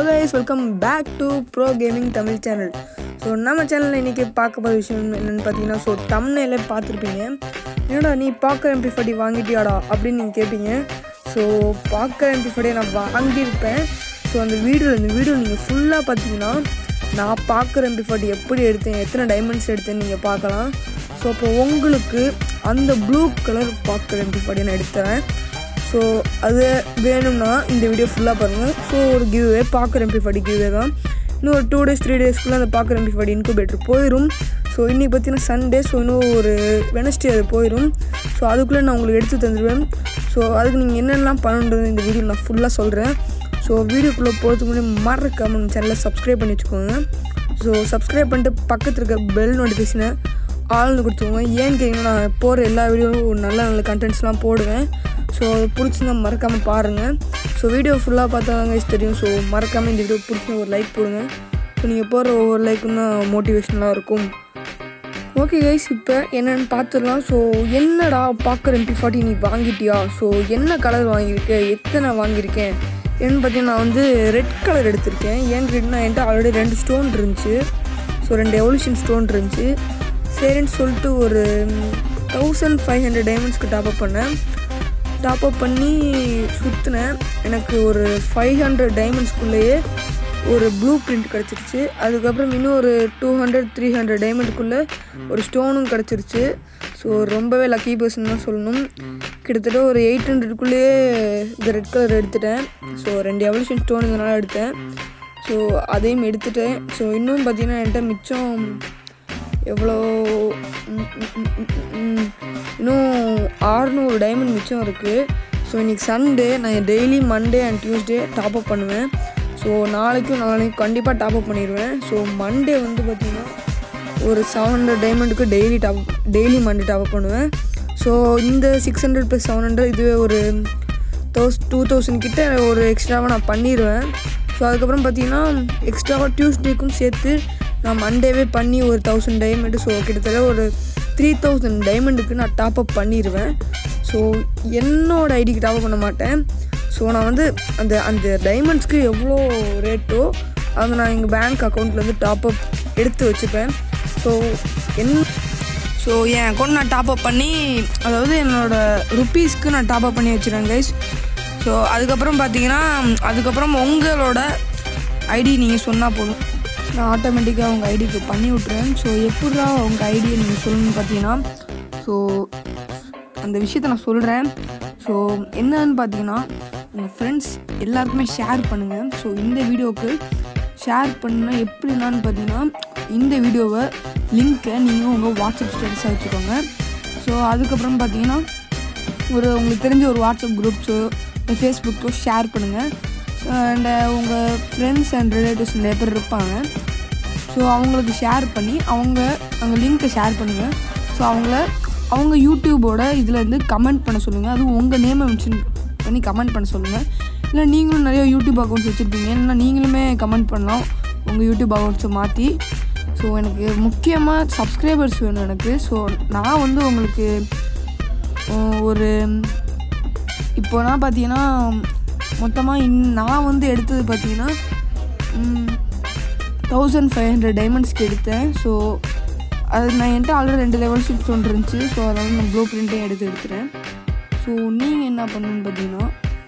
guys welcome back to pro gaming Tamil channel so நம்ம சேனலில் இன்றைக்கி பார்க்க போகிற விஷயம் என்னென்னு பார்த்தீங்கன்னா ஸோ தம்னையில பார்த்துருப்பீங்க என்னடா நீ பார்க்குற எம்பி ஃபார்ட்டி வாங்கிட்டியாடா அப்படின்னு நீங்கள் கேட்பீங்க ஸோ பார்க்குற எம்பி ஃபார்ட்டியை நான் வாங்கியிருப்பேன் ஸோ அந்த வீடியோ இந்த வீடியோ நீங்கள் ஃபுல்லாக பார்த்தீங்கன்னா நான் பார்க்குற எம்பி ஃபார்ட்டி எப்படி எடுத்தேன் எத்தனை டைமண்ட்ஸ் எடுத்தேன்னு நீங்கள் பார்க்கலாம் ஸோ அப்போ உங்களுக்கு அந்த ப்ளூ கலர் பார்க்குற எம்பி ஃபார்ட்டி நான் எடுத்துறேன் ஸோ அது வேணும்னா இந்த வீடியோ ஃபுல்லாக பாருங்கள் ஸோ ஒரு கிவ்வே பார்க்குற எம்பி ஃபார்ட்டி கிவ்வே தான் இன்னும் ஒரு டூ டேஸ் த்ரீ டேஸ்க்குள்ளே அந்த பார்க்குற எம்பி ஃபார்ட்டி இன்குபேட்டர் போயிடும் ஸோ இன்றைக்கி பார்த்தீங்கன்னா சண்டே ஸோ இன்னும் ஒரு வெனஸ்டே அது போயிடும் ஸோ அதுக்குள்ளே நான் உங்களுக்கு எடுத்து தந்துடுவேன் ஸோ அதுக்கு நீங்கள் என்னென்னலாம் பண்ணணுன்றது இந்த வீடியோ நான் ஃபுல்லாக சொல்கிறேன் ஸோ வீடியோக்குள்ளே போகிறதுக்கு முன்னாடி மறக்காம நம்ம சேனலை சப்ஸ்கிரைப் பண்ணி வச்சுக்கோங்க ஸோ சப்ஸ்கிரைப் பண்ணிட்டு பக்கத்தில் இருக்க பெல் நோட்டிஃபிகேஷனை ஆள்னு கொடுத்துக்கோங்க ஏன்னு கேட்டிங்கன்னா நான் போகிற எல்லா வீடியோவும் ஒரு நல்ல நல்ல கண்டென்ட்ஸ்லாம் போடுவேன் ஸோ அது பிடிச்சிருந்தா மறக்காமல் பாருங்கள் ஸோ வீடியோ ஃபுல்லாக பார்த்தா தாங்க தெரியும் ஸோ மறக்காமல் இந்த வீடியோ பிடிச்சிருந்தா ஒரு லைக் போடுங்க ஸோ நீங்கள் போகிற ஒவ்வொரு லைக்கும் தான் மோட்டிவேஷனலாக இருக்கும் ஓகே கைஸ் இப்போ என்னென்னு பார்த்துடலாம் ஸோ என்னடா பார்க்குற எம்பி ஃபார்ட்டி நீ வாங்கிட்டியா ஸோ என்ன கலர் வாங்கியிருக்க எத்தனை வாங்கியிருக்கேன் என்னன்னு பார்த்தீங்கன்னா நான் வந்து ரெட் கலர் எடுத்திருக்கேன் ஏன்னு கேட்டிங்கன்னா என்கிட்ட ஆல்ரெடி ரெண்டு ஸ்டோன் இருந்துச்சு ஸோ ரெண்டு எவல்யூஷன் ஸ்டோன் இருந்துச்சு சரின்னு சொல்லிட்டு ஒரு தௌசண்ட் ஃபைவ் ஹண்ட்ரட் டைமண்ட்ஸ்க்கு டாப்அப் பண்ணேன் டாப்அப் பண்ணி சுற்றினேன் எனக்கு ஒரு ஃபைவ் ஹண்ட்ரட் டைமண்ட்ஸ்குள்ளேயே ஒரு ப்ளூ பிரிண்ட் கிடச்சிருச்சு அதுக்கப்புறம் இன்னும் ஒரு டூ ஹண்ட்ரட் த்ரீ ஹண்ட்ரட் டைமண்டுக்குள்ளே ஒரு ஸ்டோனும் கிடச்சிருச்சு ஸோ ரொம்பவே லக்கி பர்சன் தான் சொல்லணும் கிட்டத்தட்ட ஒரு எயிட் ஹண்ட்ரட்குள்ளேயே இந்த ரெட் கலர் எடுத்துட்டேன் ஸோ ரெண்டு எவல்யூஷன் ஸ்டோனுங்கனால எடுத்தேன் ஸோ அதையும் எடுத்துட்டேன் ஸோ இன்னும் பார்த்தீங்கன்னா என்கிட்ட மிச்சம் எவ்வளோ ம், ம், ம், ம், ம், இன்னும் ஆறுநூறு டைமண்ட் மிச்சம் இருக்குது ஸோ இன்றைக்கி சண்டே நான் daily Monday and Tuesday top up பண்ணுவேன் ஸோ நாளைக்கும் நாளைக்கும் கண்டிப்பாக டாப்அப் பண்ணிடுவேன் ஸோ மண்டே வந்து பார்த்திங்கன்னா ஒரு செவன் ஹண்ட்ரட் டைமண்டுக்கு daily top daily Monday top up பண்ணுவேன் ஸோ இந்த six hundred plus seven hundred இதுவே ஒரு தௌஸ் டூ தௌசண்ட் கிட்ட ஒரு எக்ஸ்ட்ராவாக நான் பண்ணிடுவேன் ஸோ அதுக்கப்புறம் பார்த்தீங்கன்னா எக்ஸ்ட்ராவாக டியூஸ்டேக்கும் சேர்த்து நான் மண்டேவே பண்ணி ஒரு தௌசண்ட் டைமண்டு ஸோ கிட்டத்தட்ட ஒரு த்ரீ தௌசண்ட் டைமண்டுக்கு நான் டாப்அப் பண்ணிடுவேன் ஸோ என்னோட ஐடிக்கு டாப்அப் பண்ண மாட்டேன் ஸோ நான் வந்து அந்த அந்த டைமண்ட்ஸ்க்கு எவ்வளோ ரேட்டோ அதை நான் எங்கள் பேங்க் அக்கௌண்ட்லேருந்து டாப்அப் எடுத்து வச்சுப்பேன் ஸோ என் ஸோ என் அக்கௌண்ட் நான் டாப்அப் பண்ணி அதாவது என்னோடய ருப்பீஸ்க்கு நான் டாப்அப் பண்ணி வச்சுருவேன் கைஸ் ஸோ அதுக்கப்புறம் பார்த்தீங்கன்னா அதுக்கப்புறம் உங்களோட ஐடி நீங்கள் சொன்னால் போதும் நான் ஆட்டோமேட்டிக்காக உங்கள் ஐடிக்கு பண்ணி விட்ருவேன் ஸோ எப்படா உங்கள் ஐடியை நீங்கள் சொல்லணும்னு பார்த்தீங்கன்னா ஸோ அந்த விஷயத்தை நான் சொல்கிறேன் ஸோ என்னன்னு பார்த்தீங்கன்னா உங்கள் ஃப்ரெண்ட்ஸ் எல்லாருக்குமே ஷேர் பண்ணுங்கள் ஸோ இந்த வீடியோவுக்கு ஷேர் பண்ண எப்படினான்னு பார்த்தீங்கன்னா இந்த வீடியோவை லிங்க்கை நீங்கள் உங்கள் வாட்ஸ்அப் ஸ்டேட்டஸாக வச்சுக்கோங்க ஸோ அதுக்கப்புறம் பார்த்தீங்கன்னா ஒரு உங்களுக்கு தெரிஞ்ச ஒரு வாட்ஸ்அப் குரூப்ஸோ இல்லை ஃபேஸ்புக்கோ ஷேர் பண்ணுங்கள் அண்ட் உங்கள் ஃப்ரெண்ட்ஸ் அண்ட் ரிலேட்டிவ்ஸ் நிறைய பேர் இருப்பாங்க ஸோ அவங்களுக்கு ஷேர் பண்ணி அவங்க அவங்க லிங்க்கை ஷேர் பண்ணுங்கள் ஸோ அவங்கள அவங்க யூடியூபோட இதில் இருந்து கமெண்ட் பண்ண சொல்லுங்கள் அதுவும் உங்கள் நேமை மென்ஷன் பண்ணி கமெண்ட் பண்ண சொல்லுங்கள் இல்லை நீங்களும் நிறைய யூடியூப் அக்கௌண்ட்ஸ் வச்சுருப்பீங்க இல்லைனா நீங்களுமே கமெண்ட் பண்ணலாம் உங்கள் யூடியூப் அக்கௌண்ட்ஸை மாற்றி ஸோ எனக்கு முக்கியமாக சப்ஸ்கிரைபர்ஸ் வேணும் எனக்கு ஸோ நான் வந்து உங்களுக்கு அஹ், ஒரு இப்போனா பார்த்தீங்கன்னா மொத்தமாக இன் நான் வந்து எடுத்தது பார்த்தீங்கன்னா தௌசண்ட் ஃபைவ் ஹண்ட்ரட் டைமண்ட்ஸ்க்கு எடுத்தேன் ஸோ அது நான் என்கிட்ட ஆல்ரெடி ரெண்டு லெவல் ஷிப்ஸ் ஒன்று இருந்துச்சு ஸோ அதனால நான் ப்ளூ பிரிண்ட்டையும் எடுத்து எடுத்துட்டேன் ஸோ நீங்கள் என்ன பண்ணணும்னு பார்த்தீங்கன்னா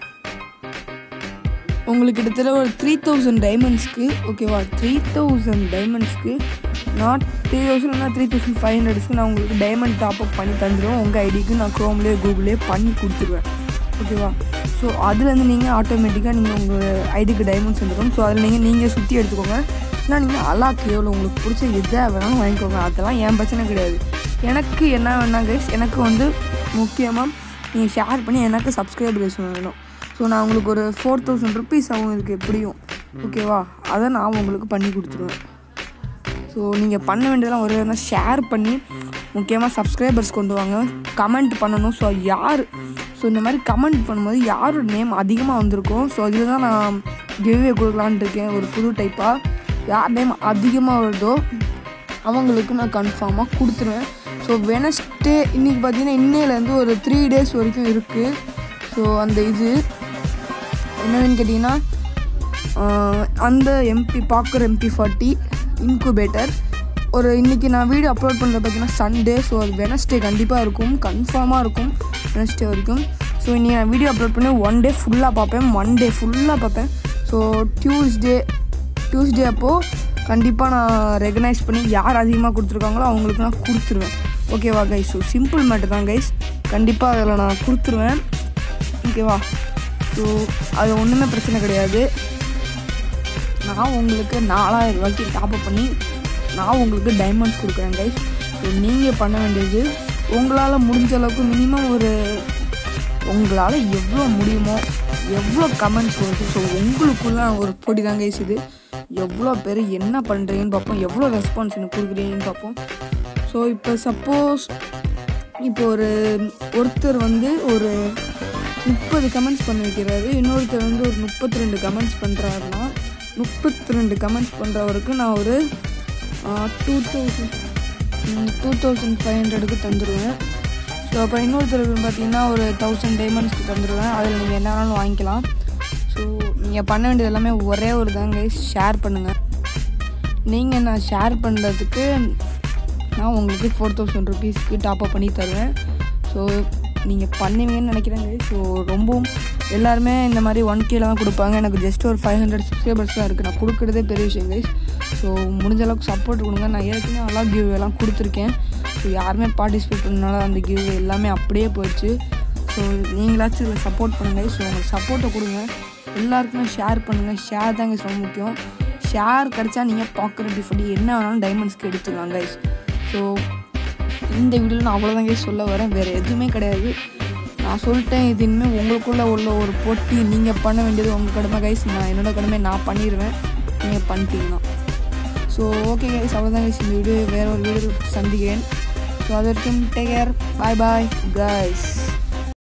உங்களுக்கு கிட்டத்தட்ட ஒரு த்ரீ தௌசண்ட் டைமண்ட்ஸ்க்கு ஓகேவா த்ரீ தௌசண்ட் டைமண்ட்ஸ்க்கு நாட் த்ரீ தௌசண்ட்னா த்ரீ தௌசண்ட் ஃபைவ் ஹண்ட்ரட்ஸ்க்கு நான் உங்களுக்கு டைமண்ட் டாப்அப் பண்ணி தந்துடுவேன் உங்கள் ஐடிக்கு நான் க்ரோம்லேயே கூகுளே பண்ணி கொடுத்துருவேன் ஓகேவா ஸோ அதுலேருந்து நீங்கள் ஆட்டோமேட்டிக்காக நீங்கள் உங்கள் ஐடிக்கு டைமண்ட்ஸ் வந்துடும் ஸோ அதில் நீங்கள் நீங்கள் சுற்றி எடுத்துக்கோங்க ஏன்னா நீங்கள் அலாக்கு எவ்வளோ உங்களுக்கு பிடிச்ச எதை வேணாலும் வாங்கிக்கோங்க அதெல்லாம் என் பிரச்சனை கிடையாது எனக்கு என்ன வேணா கைஸ் எனக்கு வந்து முக்கியமாக நீங்கள் ஷேர் பண்ணி எனக்கு சப்ஸ்கிரைபர்ஸ் வேணும் ஸோ நான் உங்களுக்கு ஒரு ஃபோர் தௌசண்ட் ருபீஸ் ஆகும் இதுக்கு எப்படியும் ஓகேவா அதை நான் உங்களுக்கு பண்ணி கொடுத்துருவேன் ஸோ நீங்கள் பண்ண வேண்டியதெல்லாம் ஒரே தான் ஷேர் பண்ணி முக்கியமாக சப்ஸ்கிரைபர்ஸ் கொண்டு வாங்க கமெண்ட் பண்ணணும் ஸோ யார் ஸோ இந்த மாதிரி கமெண்ட் பண்ணும்போது யாரோட நேம் அதிகமாக வந்திருக்கும் ஸோ அதில் தான் நான் கிவ்வே கொடுக்கலான்ட்டு இருக்கேன் ஒரு புது டைப்பாக யார் நேம் அதிகமாக வருதோ அவங்களுக்கு நான் கன்ஃபார்மாக கொடுத்துருவேன் ஸோ வெனஸ்டே இன்றைக்கி பார்த்தீங்கன்னா இன்னையிலேருந்து ஒரு த்ரீ டேஸ் வரைக்கும் இருக்குது ஸோ அந்த இது என்னதுன்னு கேட்டிங்கன்னா ஆஹ் அந்த எம்பி பார்க்குற எம்பி ஃபார்ட்டி இன்குபேட்டர் ஒரு இன்றைக்கி நான் வீடியோ அப்லோட் பண்ணுறது பார்த்தீங்கன்னா சண்டே ஸோ அது வெனஸ்டே கண்டிப்பாக இருக்கும் கன்ஃபார்மாக இருக்கும் வெனஸ்டே வரைக்கும் ஸோ இன்றைக்கி நான் வீடியோ அப்லோட் பண்ணி ஒன் டே ஃபுல்லாக பார்ப்பேன் ஒன் டே ஃபுல்லாக பார்ப்பேன் ஸோ டியூஸ்டே டியூஸ்டே அப்போது கண்டிப்பாக நான் ரெகனைஸ் பண்ணி யார் அதிகமாக கொடுத்துருக்காங்களோ அவங்களுக்கு நான் கொடுத்துருவேன் ஓகேவா கைஸ் ஸோ சிம்பிள் மேட்டர் தான் கைஸ் கண்டிப்பாக அதில் நான் கொடுத்துருவேன் ஓகேவா ஸோ அது ஒன்றுமே பிரச்சனை கிடையாது நான் உங்களுக்கு நாலாயிரம் ரூபாய்க்கு டாப்அப் பண்ணி நான் உங்களுக்கு டைமண்ட்ஸ் கொடுக்குறேன் கைஸ் ஸோ நீங்கள் பண்ண வேண்டியது உங்களால் முடிஞ்ச அளவுக்கு மினிமம் ஒரு உங்களால் எவ்வளோ முடியுமோ எவ்வளோ கமெண்ட்ஸ் வருது ஸோ உங்களுக்குள்ள ஒரு போட்டி தான் கைஸ் இது எவ்வளோ பேர் என்ன பண்ணுறீங்கன்னு பார்ப்போம் எவ்வளோ ரெஸ்பான்ஸ் எனக்கு கொடுக்குறீங்கன்னு பார்ப்போம் ஸோ இப்போ சப்போஸ் இப்போ ஒரு ஒருத்தர் வந்து ஒரு முப்பது கமெண்ட்ஸ் பண்ணி வைக்கிறாரு இன்னொருத்தர் வந்து ஒரு முப்பத்தி ரெண்டு கமெண்ட்ஸ் பண்ணுறாருன்னா முப்பத்தி ரெண்டு கமெண்ட்ஸ் பண்ணுறவருக்கு நான் ஒரு two thousand two thousand five ஹண்ட்ரடுக்கு தந்துடுவேன் ஸோ அப்போ இன்னொருத்தருக்கு பார்த்தீங்கன்னா ஒரு தௌசண்ட் டைமண்ட்ஸ்க்கு தந்துடுவேன் அதில் நீங்கள் என்ன வேணாலும் வாங்கிக்கலாம் ஸோ நீங்கள் பண்ண வேண்டியது எல்லாமே ஒரே ஒரு தாங்க ஷேர் பண்ணுங்கள் நீங்கள் நான் ஷேர் பண்ணுறதுக்கு நான் உங்களுக்கு ஃபோர் தௌசண்ட் ருபீஸ்க்கு டாப்அப் பண்ணி தருவேன் ஸோ நீங்கள் பண்ணுவீங்கன்னு நினைக்கிறேங்க ஸோ ரொம்பவும் எல்லாருமே இந்த மாதிரி ஒன் கேல தான் கொடுப்பாங்க எனக்கு ஜஸ்ட் ஒரு ஃபைவ் ஹண்ட்ரட் சப்ஸ்கிரைபர்ஸ் தான் இருக்குது நான் கொடுக்குறதே பெரிய விஷயம் கைஸ் ஸோ முடிஞ்ச அளவுக்கு சப்போர்ட் கொடுங்க நான் ஏற்கனவே நல்லா கிவ் எல்லாம் கொடுத்துருக்கேன் ஸோ யாருமே பார்ட்டிசிபேட் பண்ணனால அந்த கிவ் எல்லாமே அப்படியே போயிடுச்சு ஸோ நீங்களாச்சும் இதில் சப்போர்ட் பண்ணுங்கள் ஸோ உங்களுக்கு சப்போர்ட்டை கொடுங்க எல்லாருக்குமே ஷேர் பண்ணுங்கள் ஷேர் தாங்க ரொம்ப முக்கியம் ஷேர் கிடச்சா நீங்கள் பார்க்குற டிஃபடி என்ன வேணாலும் டைமண்ட்ஸ்க்கு எடுத்துக்கலாம் கைஸ் ஸோ இந்த வீடியோவில் நான் அவ்வளோதான் கைஸ் சொல்ல வரேன் வேறு எதுவுமே கிடையாது நான் சொல்லிட்டேன் இது இனிமேல் உங்களுக்குள்ளே உள்ள ஒரு போட்டி நீங்கள் பண்ண வேண்டியது உங்கள் கடமை கைஸ் நான் என்னோட கடமை நான் பண்ணிடுவேன் நீங்கள் பண்ணிட்டீங்கன்னா ஸோ ஓகே கைஸ் அவ்வளோதான் கைஸ் இந்த வீடியோ வேறு ஒரு வீடியோ சந்திக்கிறேன் ஸோ அது வரைக்கும் take care bye bye guys